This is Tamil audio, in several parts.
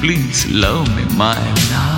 please love me, my love.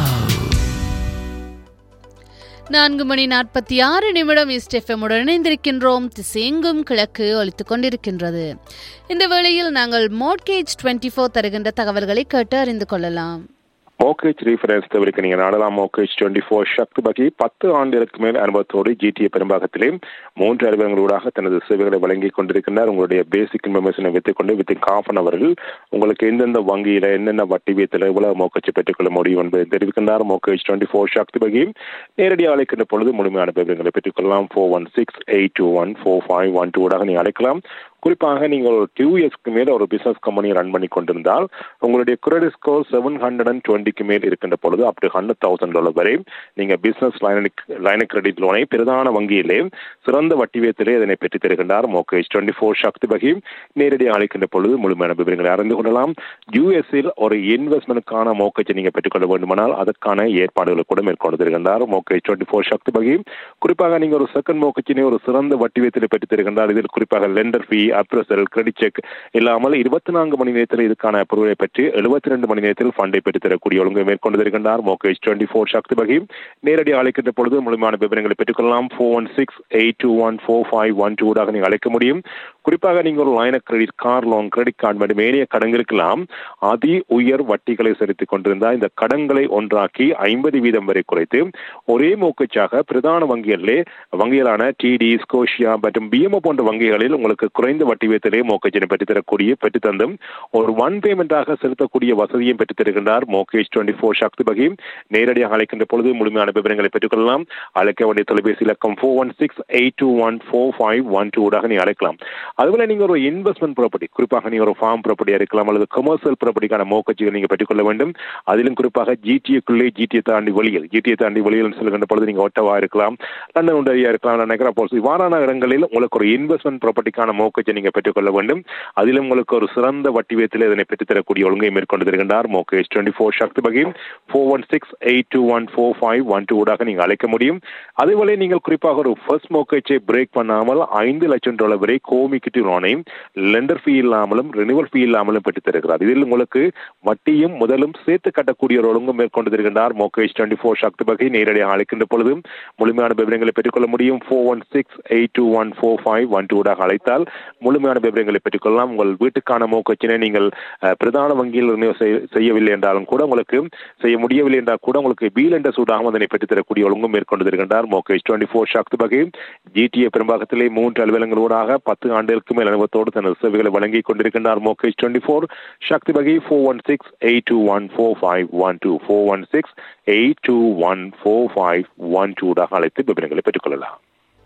நான்கு மணி நாற்பத்தி ஆறு நிமிடம் இஸ்டெஃபமுடன் இணைந்திருக்கின்றோம் திசையெங்கும் கிழக்கு ஒலித்துக் கொண்டிருக்கின்றது இந்த வேளையில் நாங்கள் மோட்கேஜ் டுவெண்ட்டி ஃபோர் தருகின்ற தகவல்களை கேட்டு அறிந்து கொள்ளலாம் மோகேஜ் ரீஃபரன்ஸ் தவிர்க்க நீங்கள் நாடலாம் mortgage twenty four Sakthi Baki பத்து ஆண்டுகளுக்கு மேல் அனுபவத்தோடு ஜிடிஏ பெரும்பாகத்திலே மூன்று அலுவலங்களூடாக தனது சேவைகளை வழங்கிக் கொண்டிருக்கின்றார் உங்களுடைய பேசிக் இன்ஃபர்மேஷனை வைத்துக்கொண்டு வித்தின் காஃப் அன் அவர்கள் உங்களுக்கு எந்தெந்த வங்கியில என்னென்ன வட்டி வீதத்தில் எவ்வளவு மோக்கச்சு பெற்றுக்கொள்ள முடியும் என்பதை தெரிவிக்கின்றார் mortgage twenty four Sakthi Baki நேரடியாக அழைக்கின்ற பொழுது முழுமையான விவரங்களை பெற்றுக்கொள்ளலாம் four one six eight two one four five one two ஊடாக நீங்கள் அழைக்கலாம் குறிப்பாக நீங்கள் ஒரு டூ இயர்ஸ்க்கு மேல் ஒரு பிசினஸ் கம்பெனி ரன் பண்ணி கொண்டிருந்தால் உங்களுடைய credit score seven hundred and டுவெண்ட்டிக்கு மேல் இருக்கின்ற பொழுது up to hundred thousand dollar வரை நீங்கள் பிசினஸ் லைன் லைன கிரெடிட் லோனை பிரதான வங்கியிலே சிறந்த வட்டி வீதத்திலே இதனை பெற்றுத் தருகின்றார் மோகேஜ் டுவெண்ட்டி ஃபோர் சக்தி வகை நேரடியாக அழைக்கின்ற பொழுது முழுமையான விவரங்களை அறிந்து கொள்ளலாம் யூஎஸ்இல் ஒரு இன்வெஸ்ட்மெண்ட்டுக்கான மோக்கேஜை நீங்கள் பெற்றுக்கொள்ள வேண்டுமானால் அதற்கான ஏற்பாடுகளை கூட மேற்கொண்டு தருகின்றார் மோகேஜ் டுவெண்ட்டி ஃபோர் சக்தி வகை குறிப்பாக நீங்கள் ஒரு செகண்ட் மோக்கச்சினை ஒரு சிறந்த வட்டி வீதத்தில் பெற்றுத் தருகின்றார் இதில் குறிப்பாக lender fee appraisal credit check இல்லாமல் இருபத்தி நான்கு மணி நேரத்தில் இதுக்கான அப்ரூவலை பெற்று எழுபத்தி ரெண்டு மணி நேரத்தில் ஃபண்டை பெற்றுத் தரக்கூடிய ஒழுங்கை மேற்கொண்டு தருகின்றார் மோகேஜ் டுவெண்ட்டி ஃபோர் சக்தி வகை நேரடியாக அழைக்கின்ற பொழுது முழுமையான விவரங்களை பெற்றுக்கொள்ளலாம் four one six eight two one four five one டூடாக நீங்கள் அழைக்க முடியும் குறிப்பாக நீங்கள் ஒரு line credit car loan credit card மற்றும் ஏனைய கடன்களுக்கெல்லாம் அதி உயர் வட்டிகளை செலுத்திக் கொண்டிருந்தால் இந்த கடன்களை ஒன்றாக்கி ஐம்பது வீதம் வரை குறைத்து ஒரே மோக்கச்சாக பிரதான வங்கிகளிலே வங்கிகளான டிடி ஸ்கோஷியா மற்றும் பிஎம்ஓ போன்ற வங்கிகளில் உங்களுக்கு குறைந்த வட்டி வீதத்திலே மோக்கச்சினை பெற்றுத் தரக்கூடிய பெற்றுத் தந்தும் ஒரு ஒன் பேமெண்டாக செலுத்தக்கூடிய வசதியும் பெற்றுத் தருகின்றார் mortgage twenty four Sakthi Baki நேரடியாக அழைக்கின்ற பொழுது முழுமையான விவரங்களை பெற்றுக்கொள்ளலாம் அழைக்க வேண்டிய தொலைபேசி இலக்கம் four one six eight two one four five one two ஊடாக நீ அழைக்கலாம் அதுபோல நீங்க ஒரு இன்வெஸ்ட்மெண்ட் ப்ராப்பர்ட்டி குறிப்பாக நீங்க ஒரு ஃபார்ம் ப்ராப்பர்ட்டியா இருக்கலாம் அல்லது கமர்ஷியல் ப்ராப்பர்ட்டிக்கான மோக்கச்சுகள் நீங்க பெற்றுக்கொள்ள வேண்டும் அதிலும் குறிப்பாக ஜிடிஏக்குள்ளே ஜிடிஏ தாண்டி வெளியில் ஜிடிஏ தாண்டி வெளியில் செல்கின்ற பொழுது நீங்க ஒட்டவா இருக்கலாம் லண்டன் உண்டரியா இருக்கலாம் நகரா போல்ஸ் இவ்வாறான இடங்களில் உங்களுக்கு ஒரு இன்வெஸ்ட்மெண்ட் ப்ராப்பர்ட்டிக்கான மோக்கச்சை நீங்க பெற்றுக்கொள்ள வேண்டும் அதிலும் உங்களுக்கு ஒரு சிறந்த வட்டி வீதத்தில் இதனை பெற்றுத்தரக்கூடிய ஒழுங்கை மேற்கொண்டு தருகின்றார் mortgage twenty four Sakthi Baki four one six eight two one four five one two ஊடாக நீங்கள் அழைக்க முடியும் அதேபோல நீங்கள் குறிப்பாக ஒரு ஃபர்ஸ்ட் மோக்கேச்சை பிரேக் பண்ணாமல் ஐந்து லட்சம் டாலர் வரை கோமிக்கிட்டு லோனையும் லெண்டர் ஃபீ இல்லாமலும் ரினிவல் ஃபீ இல்லாமலும் பெற்றுத் தருகிறார் இதில் உங்களுக்கு வட்டியும் முதலும் சேர்த்து கட்டக்கூடிய ஒரு ஒழுங்கும் மேற்கொண்டு தருகின்றார் மோகேஷ் டுவெண்ட்டி ஃபோர் சக்தி பகை நேரடியாக அழைக்கின்ற பொழுது முழுமையான விவரங்களை பெற்றுக்கொள்ள முடியும் four one six eight two one four five one two ஊடாக அழைத்தால் முழுமையான விவரங்களை பெற்றுக்கொள்ளலாம் உங்கள் வீட்டுக்கான மோக்கச்சினை நீங்கள் அஹ், பிரதான வங்கியில் renew செய்ய- செய்யவில்லை என்றாலும் கூட உங்களுக்கு செய்ய முடியவில்லை என்றால் கூட உங்களுக்கு பீல் என்ற சூடாகவும் அதனை பெற்றுத் தரக்கூடிய ஒழுங்கும் மேற்கொண்டு தருகின்றார் மோகேஷ் டுவெண்ட்டி ஃபோர் சக்தி பகை ஜிடிஏ பெரும்பாகத்திலே மூன்று அலுவலங்களூடாக பத்து ஆண்டுகளுக்கு மேல் அனுபவத்தோடு தனது சேவைகளை வழங்கிக் கொண்டிருக்கின்றார் மோகேஷ் twenty four Sakthi Baki four one six eight two one four five one two four one six eight two one four five one டூடாக அழைத்து விவரங்களை பெற்றுக்கொள்ளலாம்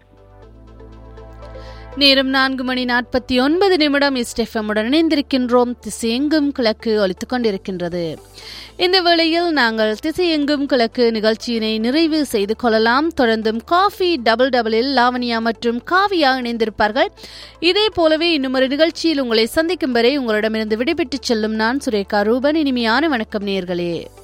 நேரம் நான்கு மணி நாற்பத்தி ஒன்பது நிமிடம் இஸ்டெஃபமுடன் இணைந்திருக்கின்றோம் திசையெங்கும் கிழக்கு ஒலித்துக் கொண்டிருக்கின்றது இந்த வேளையில் நாங்கள் திசையெங்கும் கிழக்கு நிகழ்ச்சியினை நிறைவு செய்து கொள்ளலாம் தொடர்ந்தும் காஃபி டபுள் டபுளில் லாவணியா மற்றும் காவியா இணைந்திருப்பார்கள் இதே போலவே இன்னும் ஒரு நிகழ்ச்சியில் உங்களை சந்திக்கும் வரை உங்களிடமிருந்து விடைபெற்றுச் செல்லும் நான் சுரேகா ரூபன் இனிமையான வணக்கம் நேர்களே